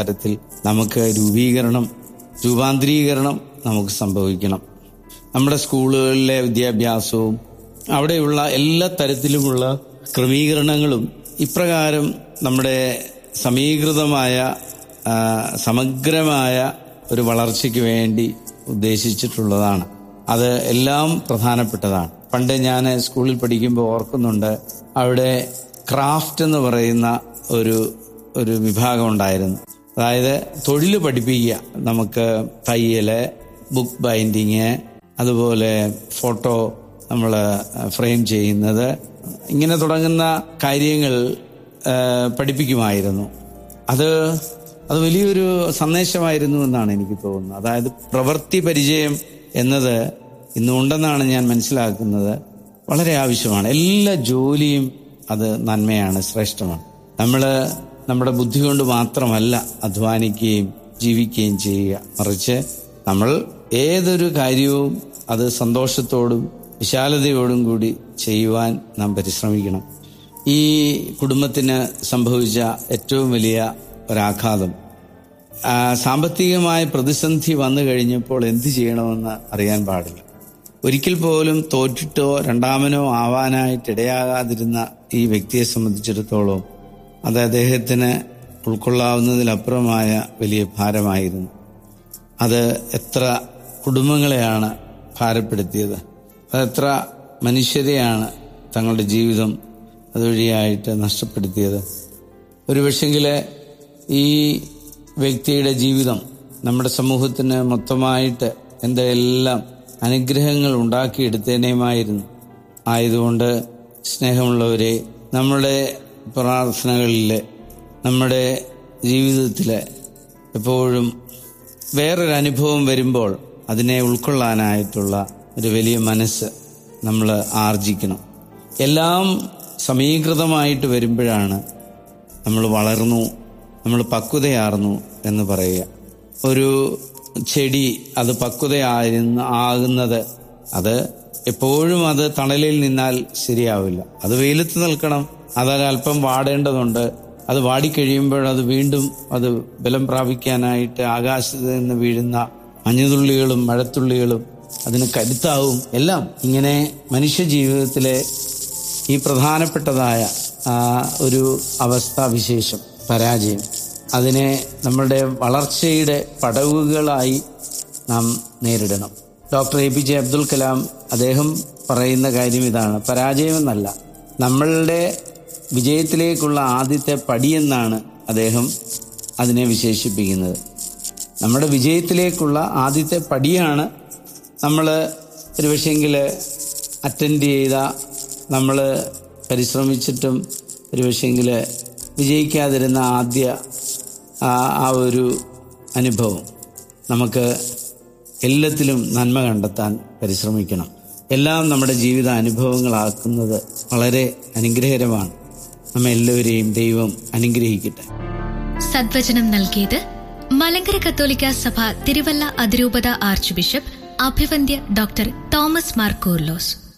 തരത്തിൽ നമുക്ക് രൂപീകരണം രൂപാന്തരീകരണം നമുക്ക് സംഭവിക്കണം നമ്മുടെ സ്കൂളുകളിലെ വിദ്യാഭ്യാസവും അവിടെയുള്ള എല്ലാ തരത്തിലുമുള്ള ക്രമീകരണങ്ങളും ഇപ്രകാരം നമ്മുടെ സമീകൃതമായ ആ, സമഗ്രമായ ഒരു വളർച്ചയ്ക്ക് വേണ്ടി ഉദ്ദേശിച്ചിട്ടുള്ളതാണ് അത് എല്ലാം പ്രധാനപ്പെട്ടതാണ് പണ്ട് ഞാൻ സ്കൂളിൽ പഠിക്കുമ്പോൾ ഓർക്കുന്നുണ്ട് അവിടെ ക്രാഫ്റ്റ് എന്ന് പറയുന്ന ഒരു ഒരു വിഭാഗം ഉണ്ടായിരുന്നു അതായത് തൊഴിൽ പഠിപ്പിക്കുക നമുക്ക് തയ്യല് ബുക്ക് ബൈൻഡിങ് അതുപോലെ ഫോട്ടോ നമ്മൾ ഫ്രെയിം ചെയ്യുന്നത് ഇങ്ങനെ തുടങ്ങുന്ന കാര്യങ്ങൾ ആ, പഠിപ്പിക്കുമായിരുന്നു അത് അത് വലിയൊരു സന്ദേശമായിരുന്നു എന്നാണ് എനിക്ക് തോന്നുന്നത് അതായത് പ്രവൃത്തി പരിചയം എന്നത് ഇന്നുണ്ടെന്നാണ് ഞാൻ മനസ്സിലാക്കുന്നത് വളരെ ആവശ്യമാണ് എല്ലാ ജോലിയും അത് നന്മയാണ് ശ്രേഷ്ഠമാണ് നമ്മൾ നമ്മുടെ ബുദ്ധി കൊണ്ട് മാത്രമല്ല അധ്വാനിക്കുകയും ജീവിക്കുകയും ചെയ്യുക മറിച്ച് നമ്മൾ ഏതൊരു കാര്യവും അത് സന്തോഷത്തോടും വിശാലതയോടും കൂടി ചെയ്യുവാൻ നാം പരിശ്രമിക്കണം ഈ കുടുംബത്തിന് സംഭവിച്ച ഏറ്റവും വലിയ ഒരാഘാതം ആ, സാമ്പത്തികമായ പ്രതിസന്ധി വന്നു കഴിഞ്ഞപ്പോൾ എന്ത് ചെയ്യണമെന്ന് അറിയാൻ പാടില്ല ഒരിക്കൽ പോലും തോറ്റിട്ടോ രണ്ടാമനോ ആവാനായിട്ട് ഇടയാകാതിരുന്ന ഈ വ്യക്തിയെ സംബന്ധിച്ചിടത്തോളം അത് അദ്ദേഹത്തിന് ഉൾക്കൊള്ളാവുന്നതിലപ്പുറമായ വലിയ ഭാരമായിരുന്നു അത് എത്ര കുടുംബങ്ങളെയാണ് ഭാരപ്പെടുത്തിയത് അതെത്ര മനുഷ്യരെയാണ് തങ്ങളുടെ ജീവിതം അതുവഴിയായിട്ട് നഷ്ടപ്പെടുത്തിയത് ഒരു പക്ഷെങ്കിൽ ഈ വ്യക്തിയുടെ ജീവിതം നമ്മുടെ സമൂഹത്തിന് മൊത്തമായിട്ട് എന്തെല്ലാം അനുഗ്രഹങ്ങൾ ഉണ്ടാക്കിയെടുത്തേനേമായിരുന്നു ആയതുകൊണ്ട് സ്നേഹമുള്ളവരെ നമ്മുടെ പ്രാർത്ഥനകളിൽ നമ്മുടെ ജീവിതത്തിൽ എപ്പോഴും വേറൊരു അനുഭവം വരുമ്പോൾ അതിനെ ഉൾക്കൊള്ളാനായിട്ടുള്ള ഒരു വലിയ മനസ്സ് നമ്മൾ ആർജിക്കണം എല്ലാം സമീകൃതമായിട്ട് വരുമ്പോഴാണ് നമ്മൾ വളർന്നു നമ്മൾ പക്വതയാർന്നു എന്ന് പറയുക ഒരു ചെടി അത് പക്വതയായിരുന്ന ആകുന്നത് അത് എപ്പോഴും അത് തണലിൽ നിന്നാൽ ശരിയാവില്ല അത് വെയിലത്ത് നിൽക്കണം അത് അല്പം വാടേണ്ടതുണ്ട് അത് വാടിക്കഴിയുമ്പോൾ അത് വീണ്ടും അത് ബലം പ്രാപിക്കാനായിട്ട് ആകാശത്ത് നിന്ന് വീഴുന്ന മഞ്ഞുതുള്ളികളും മഴത്തുള്ളികളും അതിന് കരുത്താവും എല്ലാം ഇങ്ങനെ മനുഷ്യ ജീവിതത്തിലെ ഈ പ്രധാനപ്പെട്ടതായ ആ, ഒരു അവസ്ഥാവിശേഷം പരാജയം അതിനെ നമ്മളുടെ വളർച്ചയുടെ പടവുകളായി നാം നേരിടണം doctor A P J Abdul Kalam അദ്ദേഹം പറയുന്ന കാര്യം ഇതാണ് പരാജയമെന്നല്ല നമ്മളുടെ വിജയത്തിലേക്കുള്ള ആദ്യത്തെ പടിയെന്നാണ് അദ്ദേഹം അതിനെ വിശേഷിപ്പിക്കുന്നത് നമ്മുടെ വിജയത്തിലേക്കുള്ള ആദ്യത്തെ പടിയാണ് നമ്മൾ ഒരു പക്ഷേങ്കിൽ അറ്റൻഡ് ചെയ്ത നമ്മൾ പരിശ്രമിച്ചിട്ടും ഒരു പക്ഷേങ്കിൽ വിജയിക്കാതിരുന്ന ആദ്യ ആ ആ ഒരു അനുഭവം നമുക്ക് എല്ലാത്തിലും നന്മ കണ്ടെത്താൻ പരിശ്രമിക്കണം എല്ലാം നമ്മുടെ ജീവിത അനുഭവങ്ങളാക്കുന്നത് വളരെ അനുഗ്രഹകരമാണ് നമ്മെ എല്ലാവരെയും ദൈവം അനുഗ്രഹിക്കട്ടെ സദ്വചനം നൽകിയത് മലങ്കര കത്തോലിക്ക സഭ തിരുവല്ല അതിരൂപത ആർച്ച് ബിഷപ്പ് അഭിവന്ദ്യ ഡോക്ടർ തോമസ് മാർ കൂർലോസ്